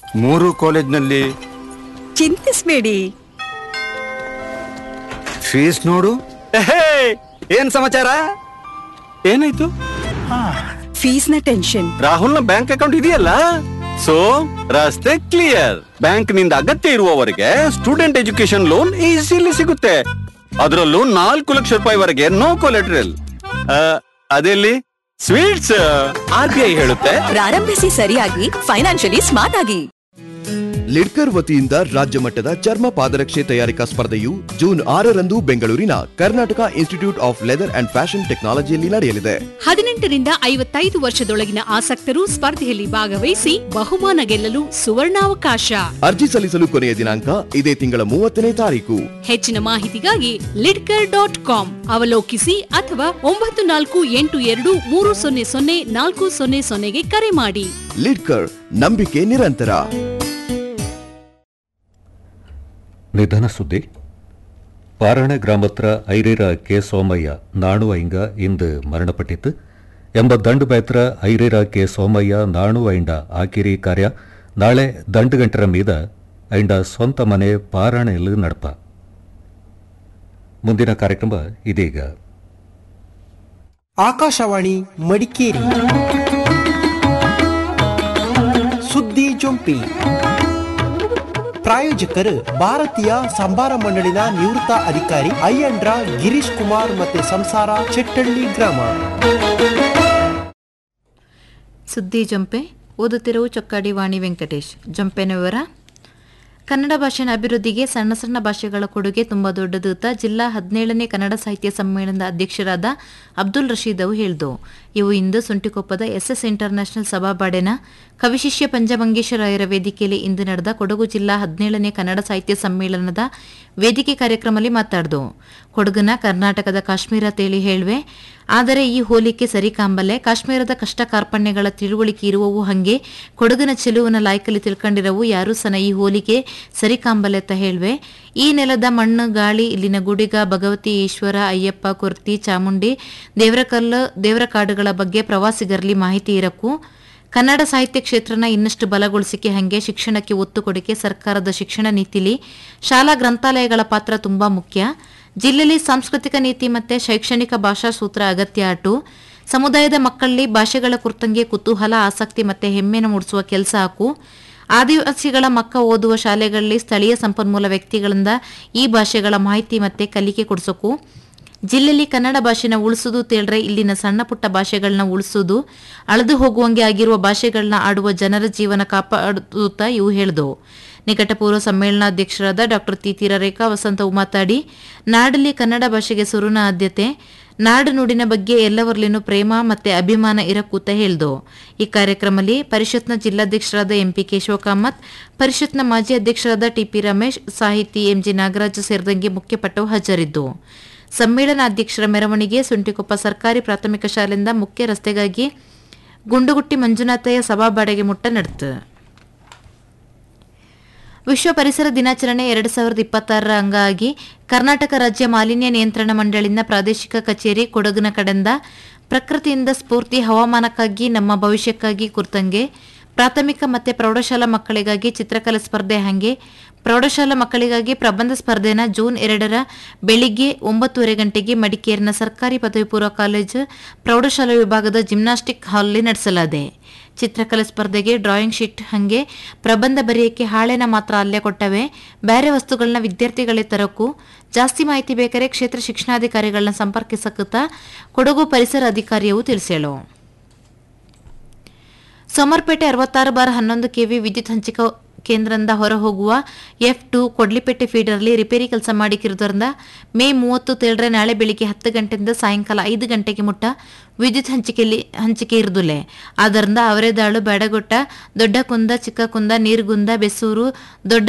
ಮೂರು ಕಾಲೇಜ್ನಲ್ಲಿ ಚಿಂತಿಸ್ಬೇಡಿ ಫೀಸ್ ನೋಡು ಎಹೇ, ಏನ್ ಸಮಾಚಾರ ಏನಾಯ್ತು ಫೀಸ್ನ ಟೆನ್ಷನ್ ರಾಹುಲ್ನ ಬ್ಯಾಂಕ್ ಅಕೌಂಟ್ ಇದೆಯಲ್ಲ ಸೊ ರಸ್ತೆ ಕ್ಲಿಯರ್ ಬ್ಯಾಂಕ್ ನಿಂದ ಅಗತ್ಯ ಇರುವವರೆಗೆ ಸ್ಟೂಡೆಂಟ್ ಎಜುಕೇಶನ್ ಲೋನ್ ಈಸಿಲಿ ಸಿಗುತ್ತೆ ಅದರಲ್ಲೂ ನಾಲ್ಕು ಲಕ್ಷ ರೂಪಾಯಿವರೆಗೆ ನೋ ಕೊಲೆಟ್ರಲ್ ಅದೆಲ್ಲಿ ಸ್ವೀಟ್ಸ್ ಆರ್ ಬಿ ಐ ಹೇಳುತ್ತೆ ಪ್ರಾರಂಭಿಸಿ ಸರಿಯಾಗಿ ಫೈನಾನ್ಷಿಯಲಿ ಸ್ಮಾರ್ಟ್ ಆಗಿ ಲಿಡ್ಕರ್ ವತಿಯಿಂದ ರಾಜ್ಯ ಮಟ್ಟದ ಚರ್ಮ ಪಾದರಕ್ಷೆ ತಯಾರಿಕಾ ಸ್ಪರ್ಧೆಯು ಜೂನ್ ಆರರಂದು ಬೆಂಗಳೂರಿನ Karnataka institute of leather and fashion ಟೆಕ್ನಾಲಜಿಯಲ್ಲಿ ನಡೆಯಲಿದೆ ಹದಿನೆಂಟರಿಂದ ಐವತ್ತೈದು ವರ್ಷದೊಳಗಿನ ಆಸಕ್ತರು ಸ್ಪರ್ಧೆಯಲ್ಲಿ ಭಾಗವಹಿಸಿ ಬಹುಮಾನ ಗೆಲ್ಲಲು ಸುವರ್ಣಾವಕಾಶ ಅರ್ಜಿ ಸಲ್ಲಿಸಲು ಕೊನೆಯ ದಿನಾಂಕ ಇದೇ ತಿಂಗಳ ಮೂವತ್ತನೇ ತಾರೀಕು ಹೆಚ್ಚಿನ ಮಾಹಿತಿಗಾಗಿ ಲಿಡ್ಕರ್ ಡಾಟ್ ಕಾಮ್ ಅವಲೋಕಿಸಿ ಅಥವಾ ಒಂಬತ್ತು ನಾಲ್ಕು ಎಂಟು ಎರಡು ಮೂರು ಸೊನ್ನೆ ಸೊನ್ನೆ ನಾಲ್ಕು ಸೊನ್ನೆ ಸೊನ್ನೆಗೆ ಕರೆ ಮಾಡಿ ಲಿಡ್ಕರ್ ನಂಬಿಕೆ ನಿರಂತರ ನಿಧನ ಸುದ್ದಿ ಪಾರಾಣೆ ಗ್ರಾಮತ್ರ ಐರೇರ ಕೆ ಸೋಮಯ್ಯ ನಾಣು ಐಂಗ ಇಂದು ಮರಣಪಟ್ಟಿತ್ತು ಎಂಬ ದಂಡು ಬೇತ್ರ ಐರೇರ ಕೆ ಸೋಮಯ್ಯ ನಾಣು ಐಂಡ ಆಕಿರಿ ಕಾರ್ಯ ನಾಳೆ ದಂಡು ಗಂಟರ ಮೀದ ಐಂಡ ಸ್ವಂತ ಮನೆ ಪಾರಾಣೆಯಲ್ಲಿ ನಡಪ ಮುಂದಿನ ಕಾರ್ಯಕ್ರಮ ಇದೀಗ ಆಕಾಶವಾಣಿ ಮಡಿಕೇರಿ ಸುದ್ದಿ ಜೊಂಪಿ ಪ್ರಾಯೋಜಕರು ಭಾರತೀಯ ಸಂಭಾರ ಮಂಡಳಿನ ನಿವೃತ್ತ ಅಧಿಕಾರಿ ಅಯ್ಯಂಡ್ರ ಗಿರೀಶ್ ಕುಮಾರ್ ಮತ್ತೆ ಸಂಸಾರ ಚೆಟ್ಟಳ್ಳಿ ಗ್ರಾಮ ಸುದ್ದಿ ಜಂಪೆ ಓದುತ್ತಿರುವ ಚೊಕ್ಕಾಡಿ ವಾಣಿ ವೆಂಕಟೇಶ್ ಜಂಪೆನ ವಿವರ ಕನ್ನಡ ಭಾಷೆನ ಅಭಿವೃದ್ಧಿಗೆ ಸಣ್ಣ ಸಣ್ಣ ಭಾಷೆಗಳ ಕೊಡುಗೆ ತುಂಬ ದೊಡ್ಡದು ಅಂತ ಜಿಲ್ಲಾ ಹದಿನೇಳನೇ ಕನ್ನಡ ಸಾಹಿತ್ಯ ಸಮ್ಮೇಳನದ ಅಧ್ಯಕ್ಷರಾದ ಅಬ್ದುಲ್ ರಶೀದ್ ಅವು ಹೇಳಿದು ಇವು ಇಂದು ಸುಂಟಿಕೊಪ್ಪದ ಎಸ್ಎಸ್ ಇಂಟರ್ನ್ಯಾಷನಲ್ ಸಭಾಬಾಡೆನ ಕವಿಶಿಷ್ಯ ಪಂಚಮಂಗೇಶ್ವರಾಯರ ವೇದಿಕೆಯಲ್ಲಿ ಇಂದು ನಡೆದ ಕೊಡಗು ಜಿಲ್ಲಾ ಹದಿನೇಳನೇ ಕನ್ನಡ ಸಾಹಿತ್ಯ ಸಮ್ಮೇಳನದ ವೇದಿಕೆ ಕಾರ್ಯಕ್ರಮದಲ್ಲಿ ಮಾತಾಡ್ದು ಕೊಡಗನ ಕರ್ನಾಟಕದ ಕಾಶ್ಮೀರ ತೇಳಿ ಹೇಳುವೆ ಆದರೆ ಈ ಹೋಲಿಕೆ ಸರಿ ಕಾಂಬಲೆ ಕಾಶ್ಮೀರದ ಕಷ್ಟ ಕಾರ್ಪಣ್ಯಗಳ ತಿಳುವಳಿಕೆ ಇರುವವು ಹಂಗೆ ಕೊಡಗಿನ ಚೆಲುವನ ಲಾಯ್ಕಲ್ಲಿ ತಿಳ್ಕೊಂಡಿರವು ಯಾರೂ ಸನ ಈ ಹೋಲಿಕೆ ಸರಿ ಕಾಂಬಲೆ ಅಂತ ಹೇಳುವೆ ಈ ನೆಲದ ಮಣ್ಣು ಗಾಳಿ ಇಲ್ಲಿನ ಗುಡಿಗ ಭಗವತಿ ಈಶ್ವರ ಅಯ್ಯಪ್ಪ ಕುರ್ತಿ ಚಾಮುಂಡಿ ದೇವರಕಲ್ಲು ದೇವರ ಕಾಡುಗಳ ಬಗ್ಗೆ ಪ್ರವಾಸಿಗರಲ್ಲಿ ಮಾಹಿತಿ ಇರಕ್ಕೂ ಕನ್ನಡ ಸಾಹಿತ್ಯ ಕ್ಷೇತ್ರನ ಇನ್ನಷ್ಟು ಬಲಗೊಳಿಸಿಕೆ ಹಂಗೆ ಶಿಕ್ಷಣಕ್ಕೆ ಒತ್ತು ಕೊಡಿಕೆ ಸರ್ಕಾರದ ಶಿಕ್ಷಣ ನೀತಿಲಿ ಶಾಲಾ ಗ್ರಂಥಾಲಯಗಳ ಪಾತ್ರ ತುಂಬಾ ಮುಖ್ಯ ಜಿಲ್ಲೆಯಲ್ಲಿ ಸಾಂಸ್ಕೃತಿಕ ನೀತಿ ಮತ್ತೆ ಶೈಕ್ಷಣಿಕ ಭಾಷಾ ಸೂತ್ರ ಅಗತ್ಯ ಆಟು ಸಮುದಾಯದ ಮಕ್ಕಳಲ್ಲಿ ಭಾಷೆಗಳ ಕುರಿತಂಗೆ ಕುತೂಹಲ ಆಸಕ್ತಿ ಮತ್ತೆ ಹೆಮ್ಮೆನ ಮೂಡಿಸುವ ಕೆಲಸ ಹಾಕು ಆದಿವಾಸಿಗಳ ಮಕ್ಕ ಓದುವ ಶಾಲೆಗಳಲ್ಲಿ ಸ್ಥಳೀಯ ಸಂಪನ್ಮೂಲ ವ್ಯಕ್ತಿಗಳಿಂದ ಈ ಭಾಷೆಗಳ ಮಾಹಿತಿ ಮತ್ತೆ ಕಲಿಕೆ ಕೊಡಿಸೋಕು ಜಿಲ್ಲೆಯಲ್ಲಿ ಕನ್ನಡ ಭಾಷೆನ ಉಳಿಸೋದು ತೇಳ್ರೆ ಇಲ್ಲಿನ ಸಣ್ಣ ಪುಟ್ಟ ಭಾಷೆಗಳನ್ನ ಉಳಿಸೋದು ಅಳೆದು ಹೋಗುವಂಗೆ ಆಗಿರುವ ಭಾಷೆಗಳನ್ನ ಆಡುವ ಜನರ ಜೀವನ ಕಾಪಾಡುತ್ತಾ ಇವು ಹೇಳಿದವು ನಿಕಟಪೂರ್ವ ಸಮ್ಮೇಳನಾಧ್ಯಕ್ಷರಾದ ಡಾಕ್ಟರ್ ತೀತೀರ ರೇಖಾ ವಸಂತವು ಮಾತಾಡಿ ನಾಡಲ್ಲಿ ಕನ್ನಡ ಭಾಷೆಗೆ ಸುರುನ ಆದ್ಯತೆ ನಾಡು ನುಡಿನ ಬಗ್ಗೆ ಎಲ್ಲವರಲ್ಲಿನೂ ಪ್ರೇಮ ಮತ್ತೆ ಅಭಿಮಾನ ಇರಕ್ಕೂತ ಹೇಳ್ದು ಈ ಕಾರ್ಯಕ್ರಮದಲ್ಲಿ ಪರಿಷತ್ನ ಜಿಲ್ಲಾಧ್ಯಕ್ಷರಾದ ಎಂಪಿ ಕೇಶವ ಕಾಮತ್ ಪರಿಷತ್ನ ಮಾಜಿ ಅಧ್ಯಕ್ಷರಾದ ಟಿಪಿ ರಮೇಶ್ ಸಾಹಿತಿ ಎಂಜಿ ನಾಗರಾಜ್ ಸೇರಿದಂಗೆ ಮುಖ್ಯಪಟ್ಟವು ಹಾಜರಿದ್ದು ಸಮ್ಮೇಳನಾಧ್ಯಕ್ಷರ ಮೆರವಣಿಗೆ ಸುಂಟಿಕೊಪ್ಪ ಸರ್ಕಾರಿ ಪ್ರಾಥಮಿಕ ಶಾಲೆಯಿಂದ ಮುಖ್ಯ ರಸ್ತೆಗಾಗಿ ಗುಂಡುಗುಟ್ಟಿ ಮಂಜುನಾಥಯ್ಯ ಸಭಾಬಾಡೆಗೆ ಮುಟ್ಟ ನಡೆತು ವಿಶ್ವ ಪರಿಸರ ದಿನಾಚರಣೆ ಎರಡು ಸಾವಿರದ ಇಪ್ಪತ್ತಾರರ ಅಂಗವಾಗಿ ಕರ್ನಾಟಕ ರಾಜ್ಯ ಮಾಲಿನ್ಯ ನಿಯಂತ್ರಣ ಮಂಡಳಿನ ಪ್ರಾದೇಶಿಕ ಕಚೇರಿ ಕೊಡಗಿನ ಕಡೆಯಿಂದ ಪ್ರಕೃತಿಯಿಂದ ಸ್ಫೂರ್ತಿ ಹವಾಮಾನಕ್ಕಾಗಿ ನಮ್ಮ ಭವಿಷ್ಯಕ್ಕಾಗಿ ಕುರಿತಂಗೆ ಪ್ರಾಥಮಿಕ ಮತ್ತು ಪ್ರೌಢಶಾಲಾ ಮಕ್ಕಳಿಗಾಗಿ ಚಿತ್ರಕಲೆ ಸ್ಪರ್ಧೆ ಹಾಗೆ ಪ್ರೌಢಶಾಲಾ ಮಕ್ಕಳಿಗಾಗಿ ಪ್ರಬಂಧ ಸ್ಪರ್ಧೆನ ಜೂನ್ ಎರಡರ ಬೆಳಿಗ್ಗೆ ಒಂಬತ್ತುವರೆ ಗಂಟೆಗೆ ಮಡಿಕೇರಿನ ಸರ್ಕಾರಿ ಪದವಿ ಪೂರ್ವ ಕಾಲೇಜು ಪ್ರೌಢಶಾಲಾ ವಿಭಾಗದ ಜಿಮ್ನಾಸ್ಟಿಕ್ ಹಾಲ್ನಲ್ಲಿ ನಡೆಸಲಾದೆ ಚಿತ್ರಕಲೆ ಸ್ಪರ್ಧೆಗೆ ಡ್ರಾಯಿಂಗ್ ಶೀಟ್ ಹಂಗೆ ಪ್ರಬಂಧ ಬರೆಯಕ್ಕೆ ಹಾಳೆನ ಮಾತ್ರ ಅಲ್ಲೇ ಕೊಟ್ಟವೆ ಬೇರೆ ವಸ್ತುಗಳನ್ನ ವಿದ್ಯಾರ್ಥಿಗಳೇ ತರಕ್ಕೂ ಜಾಸ್ತಿ ಮಾಹಿತಿ ಬೇಕಾರೆ ಕ್ಷೇತ್ರ ಶಿಕ್ಷಣಾಧಿಕಾರಿಗಳನ್ನ ಸಂಪರ್ಕಿಸಕುತ್ತಾ ಕೊಡಗು ಪರಿಸರ ಅಧಿಕಾರಿಯವು ತಿಳಿಸೇಳು ಸೋಮರ್ಪೇಟೆ ಅರವತ್ತಾರು ಬಾರ್ ಹನ್ನೊಂದು ಕೆವಿ ವಿದ್ಯುತ್ ಹಂಚಿಕೆ ಕೇಂದ್ರದಿಂದ ಹೊರ ಹೋಗುವ ಎಫ್ ಟು ಕೊಡ್ಲಿಪೇಟೆ ಫೀಡರ್ಲಿ ರಿಪೇರಿ ಕೆಲಸ ಮಾಡಿಕ್ಕಿರೋದ್ರಿಂದ ಮೇ ಮೂವತ್ತು ತೇಳ್ರೆ ನಾಳೆ ಬೆಳಿಗ್ಗೆ ಹತ್ತು ಗಂಟೆಯಿಂದ ಸಾಯಂಕಾಲ ಐದು ಗಂಟೆಗೆ ಮುಟ್ಟ ವಿದ್ಯುತ್ ಹಂಚಿಕೆಯಲ್ಲಿ ಹಂಚಿಕೆ ಇರುದಿಲ್ಲ ಆದ್ದರಿಂದ ಅವರೇದಾಳು ಬೇಡಗೊಟ್ಟ ದೊಡ್ಡ ಕುಂದ ಚಿಕ್ಕ ಕುಂದ ನೀರ್ಗುಂದ ಬೆಸೂರು ದೊಡ್ಡ